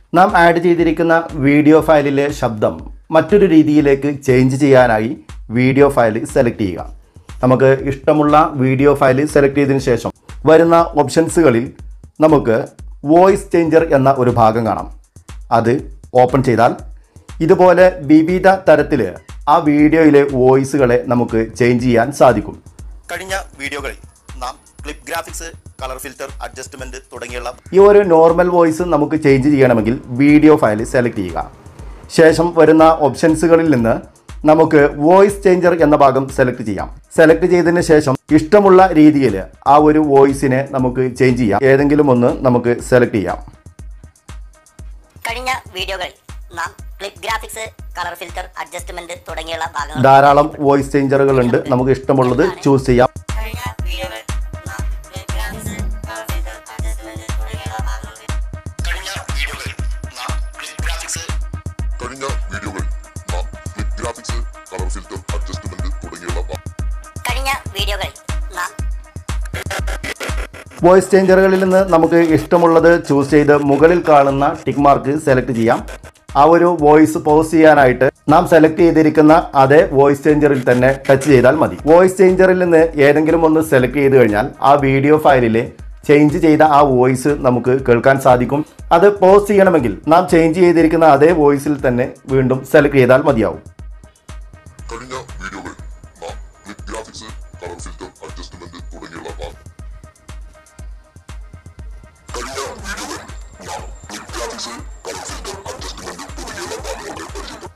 നാം ആഡ് ചെയ്തിരിക്കുന്ന വീഡിയോ ഫയലിലെ ശബ്ദം മറ്റൊരു രീതിയിലേക്ക് ചേഞ്ച് ചെയ്യാനായി വീഡിയോ ഫയൽ സെലക്ട് ചെയ്യുക നമുക്ക് ഇഷ്ടമുള്ള വീഡിയോ ഫയൽ സെലക്ട് ചെയ്തതിന് ശേഷം വരുന്ന ഓപ്ഷൻസുകളിൽ നമുക്ക് വോയിസ് ചേഞ്ചർ എന്ന ഒരു ഭാഗം കാണാം അത് ഓപ്പൺ ചെയ്താൽ ഇതുപോലെ വിവിധ തരത്തിൽ ആ വീഡിയോയിലെ വോയിസുകളെ നമുക്ക് ചേഞ്ച് ചെയ്യാൻ സാധിക്കും കഴിഞ്ഞ വീഡിയോകളിൽ നാം clip graphics colour filter adjustment തുടങ്ങിയുള്ള ഈ ഒരു നോർമൽ വോയിസ് നമുക്ക് ചേഞ്ച് ചെയ്യണമെങ്കിൽ വീഡിയോ ഫയൽ സെലക്ട് ചെയ്യുക ശേഷം വരുന്ന ഓപ്ഷൻസുകളിൽ നിന്ന് നമുക്ക് വോയിസ് ചേഞ്ചർ എന്ന ഭാഗം സെലക്ട് ചെയ്യാം സെലക്ട് ചെയ്തതിന് ശേഷം ഇഷ്ടമുള്ള രീതിയിൽ ആ ഒരു വോയിസിനെ നമുക്ക് ചേഞ്ച് ചെയ്യാം ഏതെങ്കിലും ഒന്ന് നമുക്ക് സെലക്ട് ചെയ്യാം കഴിഞ്ഞ വീഡിയോകളിൽ നാം clip graphics colour filter adjustment തുടങ്ങിയുള്ള ഭാഗങ്ങൾ ധാരാളം വോയിസ് ചേഞ്ചറുകൾ ഉണ്ട് നമുക്ക് ഇഷ്ടമുള്ളത് ചൂസ് ചെയ്യാം കഴിഞ്ഞ വീഡിയോകളിൽ നാം clip graphics colour filter adjustment തുടങ്ങിയുള്ള ഭാഗങ്ങൾ കഴിഞ്ഞ വീഡിയോകളിൽ നാം ക്ലിപ്പ് ഗ്രാഫിക്സ് കഴിഞ്ഞ വീഡിയോകളിൽ നാം clip graphics colour filter adjustment തുടങ്ങിയുള്ള ഭാ- കഴിഞ്ഞ വീഡിയോകളിൽ നാം വോയിസ് ചേഞ്ചറുകളിൽ നിന്ന് നമുക്ക് ഇഷ്ടമുള്ളത് ചൂസ് ചെയ്ത് മുകളിൽ കാണുന്ന ടിക്ക് മാർക്ക് സെലക്ട് ചെയ്യാം ആ ഒരു വോയിസ് പോസ് ചെയ്യാനായിട്ട് നാം സെലക്ട് ചെയ്തിരിക്കുന്ന അതേ വോയിസ് ചേഞ്ചറിൽ തന്നെ ടച്ച് ചെയ്താൽ മതി വോയിസ് ചേഞ്ചറിൽ നിന്ന് ഏതെങ്കിലും ഒന്ന് സെലക്ട് ചെയ്ത് കഴിഞ്ഞാൽ ആ വീഡിയോ ഫയലിലെ ചേഞ്ച് ചെയ്ത ആ വോയിസ് നമുക്ക് കേൾക്കാൻ സാധിക്കും അത് പോസ് ചെയ്യണമെങ്കിൽ നാം ചേഞ്ച് ചെയ്തിരിക്കുന്ന അതേ വോയിസിൽ തന്നെ വീണ്ടും സെലക്ട് ചെയ്താൽ മതിയാവും കഴിഞ്ഞ വീഡിയോകളിൽ നാം clip graphics colour filter adjustment തുടങ്ങിയുള്ള ഭാ- കഴിഞ്ഞ വീഡിയോകളിൽ നാം clip graphics colour filter adjustment തുടങ്ങിയുള്ള ഭാഗങ്ങളെ പരിചയപ്പെട്ടു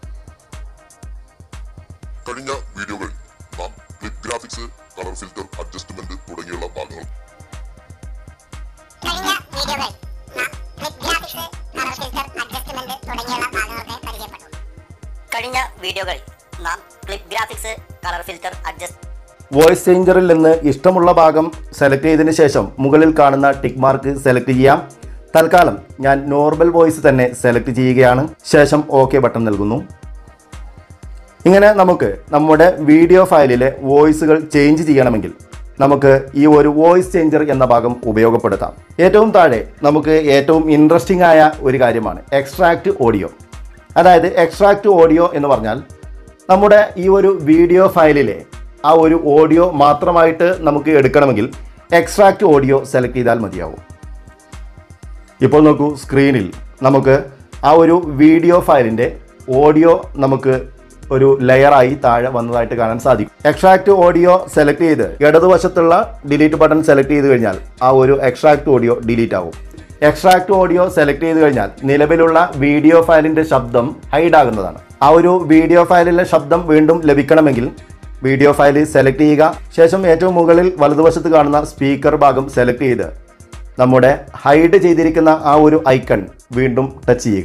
കഴിഞ്ഞ വീഡിയോകളിൽ നാം clip graphics colour filter adjustment തുടങ്ങിയുള്ള ഭാഗങ്ങൾ കഴിഞ്ഞ വീഡിയോകളിൽ നാം clip graphics colour filter adjustment തുടങ്ങിയുള്ള ഭാഗങ്ങളൊക്കെ പരിചയപ്പെട്ടു കഴിഞ്ഞ വീഡിയോകളിൽ നാം clip graphics colour filter adjust voice ചേഞ്ചറിൽ നിന്ന് ഇഷ്ടമുള്ള ഭാഗം സെലക്ട് ചെയ്തതിന് ശേഷം മുകളിൽ കാണുന്ന ടിക്ക് മാർക്ക് സെലക്ട് ചെയ്യാം തൽക്കാലം ഞാൻ നോർമൽ വോയിസ് തന്നെ സെലക്ട് ചെയ്യുകയാണ് ശേഷം ഓക്കെ ബട്ടൺ നൽകുന്നു ഇങ്ങനെ നമുക്ക് നമ്മുടെ വീഡിയോ ഫയലിലെ വോയിസുകൾ ചേഞ്ച് ചെയ്യണമെങ്കിൽ നമുക്ക് ഈ ഒരു വോയിസ് ചേഞ്ചർ എന്ന ഭാഗം ഉപയോഗപ്പെടുത്താം ഏറ്റവും താഴെ നമുക്ക് ഏറ്റവും ഇൻട്രസ്റ്റിംഗ് ആയ ഒരു കാര്യമാണ് എക്സ്ട്രാക്റ്റ് ഓഡിയോ അതായത് എക്സ്ട്രാക്റ്റ് ഓഡിയോ എന്ന് പറഞ്ഞാൽ നമ്മുടെ ഈ ഒരു വീഡിയോ ഫയലിലെ ആ ഒരു ഓഡിയോ മാത്രമായിട്ട് നമുക്ക് എടുക്കണമെങ്കിൽ എക്സ്ട്രാക്റ്റ് ഓഡിയോ സെലക്ട് ചെയ്താൽ മതിയാവും ഇപ്പോൾ നോക്കൂ സ്ക്രീനിൽ നമുക്ക് ആ ഒരു വീഡിയോ ഫയലിൻ്റെ ഓഡിയോ നമുക്ക് ഒരു ലെയറായി താഴെ വന്നതായിട്ട് കാണാൻ സാധിക്കും എക്സ്ട്രാക്റ്റ് ഓഡിയോ സെലക്ട് ചെയ്ത് ഇടതുവശത്തുള്ള ഡിലീറ്റ് ബട്ടൺ സെലക്ട് ചെയ്ത് കഴിഞ്ഞാൽ ആ ഒരു എക്സ്ട്രാക്റ്റ് ഓഡിയോ ഡിലീറ്റ് ആവും എക്സ്ട്രാക്റ്റ് ഓഡിയോ സെലക്ട് ചെയ്ത് കഴിഞ്ഞാൽ നിലവിലുള്ള വീഡിയോ ഫയലിൻ്റെ ശബ്ദം ഹൈഡ് ആകുന്നതാണ് ആ ഒരു വീഡിയോ ഫയലിലെ ശബ്ദം വീണ്ടും ലഭിക്കണമെങ്കിൽ വീഡിയോ ഫയൽ സെലക്ട് ചെയ്യുക ശേഷം ഏറ്റവും മുകളിൽ വലതുവശത്ത് കാണുന്ന സ്പീക്കർ ഭാഗം സെലക്ട് ചെയ്ത് നമ്മുടെ ഹൈഡ് ചെയ്തിരിക്കുന്ന ആ ഒരു ഐക്കൺ വീണ്ടും ടച്ച് ചെയ്യുക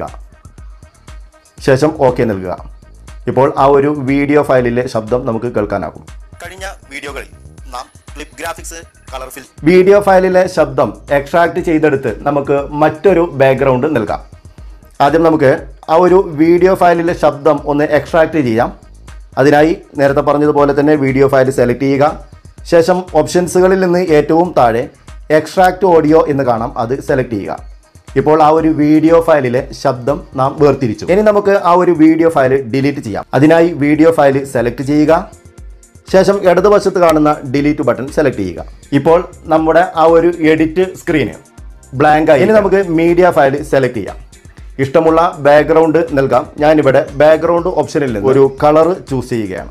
ശേഷം ഓക്കെ നൽകുക ഇപ്പോൾ ആ ഒരു വീഡിയോ ഫയലിലെ ശബ്ദം നമുക്ക് കേൾക്കാനാകും കഴിഞ്ഞ വീഡിയോകളിൽ നാം ക്ലിപ്പ് ഗ്രാഫിക്സ് കളർ ഫിൽ വീഡിയോ ഫയലിലെ ശബ്ദം എക്സ്ട്രാക്ട് ചെയ്തെടുത്ത് നമുക്ക് മറ്റൊരു ബാക്ക്ഗ്രൗണ്ട് നൽകാം ആദ്യം നമുക്ക് ആ ഒരു വീഡിയോ ഫയലിലെ ശബ്ദം ഒന്ന് എക്സ്ട്രാക്ട് ചെയ്യാം അതിനായി നേരത്തെ പറഞ്ഞതുപോലെ തന്നെ വീഡിയോ ഫയൽ സെലക്ട് ചെയ്യുക ശേഷം ഓപ്ഷൻസുകളിൽ നിന്ന് ഏറ്റവും താഴെ എക്സ്ട്രാക്ട് ഓഡിയോ എന്ന് കാണാം അത് സെലക്ട് ചെയ്യുക ഇപ്പോൾ ആ ഒരു വീഡിയോ ഫയലിലെ ശബ്ദം നാം വേർതിരിച്ചു ഇനി നമുക്ക് ആ ഒരു വീഡിയോ ഫയൽ ഡിലീറ്റ് ചെയ്യാം അതിനായി വീഡിയോ ഫയൽ സെലക്ട് ചെയ്യുക ശേഷം ഇടതുവശത്ത് കാണുന്ന ഡിലീറ്റ് ബട്ടൺ സെലക്ട് ചെയ്യുക ഇപ്പോൾ നമ്മുടെ ആ ഒരു എഡിറ്റ് സ്ക്രീന് ബ്ലാങ്ക് ആയി ഇനി നമുക്ക് മീഡിയ ഫയൽ സെലക്ട് ചെയ്യാം ഇഷ്ടമുള്ള ബാക്ക്ഗ്രൗണ്ട് നൽകാം ഞാനിവിടെ ബാക്ക്ഗ്രൗണ്ട് ഓപ്ഷനിൽ നിന്ന് ഒരു കളർ ചൂസ് ചെയ്യുകയാണ്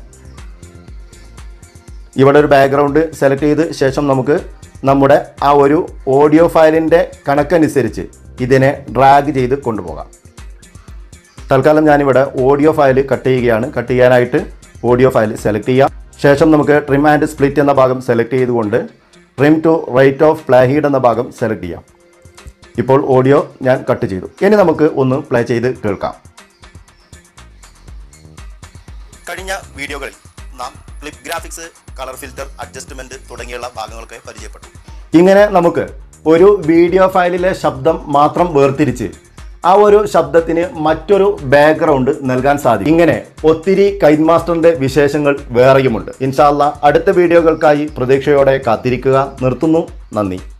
ഇവിടെ ഒരു ബാക്ക്ഗ്രൗണ്ട് സെലക്ട് ചെയ്ത് ശേഷം നമുക്ക് നമ്മുടെ ആ ഒരു ഓഡിയോ ഫയലിൻ്റെ കണക്കനുസരിച്ച് ഇതിനെ ഡ്രാഗ് ചെയ്ത് കൊണ്ടുപോകാം തൽക്കാലം ഞാനിവിടെ ഓഡിയോ ഫയൽ കട്ട് ചെയ്യുകയാണ് കട്ട് ചെയ്യാനായിട്ട് ഓഡിയോ ഫയൽ സെലക്ട് ചെയ്യാം ശേഷം നമുക്ക് ട്രിം ആൻഡ് സ്പ്ലിറ്റ് എന്ന ഭാഗം സെലക്ട് ചെയ്തുകൊണ്ട് trim to right of play head എന്ന ഭാഗം സെലക്ട് ചെയ്യാം ഇപ്പോൾ ഓഡിയോ ഞാൻ കട്ട് ചെയ്തു ഇനി നമുക്ക് ഒന്ന് പ്ലേ ചെയ്ത് കേൾക്കാം കഴിഞ്ഞ വീഡിയോകളിൽ നാം clip graphics colour filter adjustment തുടങ്ങിയുള്ള ഭാഗങ്ങളൊക്കെ പരിചയപ്പെട്ടു ഇങ്ങനെ നമുക്ക് ഒരു വീഡിയോ ഫയലിലെ ശബ്ദം മാത്രം വേർതിരിച്ച് ആ ഒരു ശബ്ദത്തിന് മറ്റൊരു ബാക്ക്ഗ്രൗണ്ട് നൽകാൻ സാധിക്കും ഇങ്ങനെ ഒത്തിരി കൈൻമാസ്റ്ററിന്റെ വിശേഷങ്ങൾ വേറെയുമുണ്ട് ഇൻഷാല്ല അടുത്ത വീഡിയോകൾക്കായി പ്രതീക്ഷയോടെ കാത്തിരിക്കുക നിർത്തുന്നു നന്ദി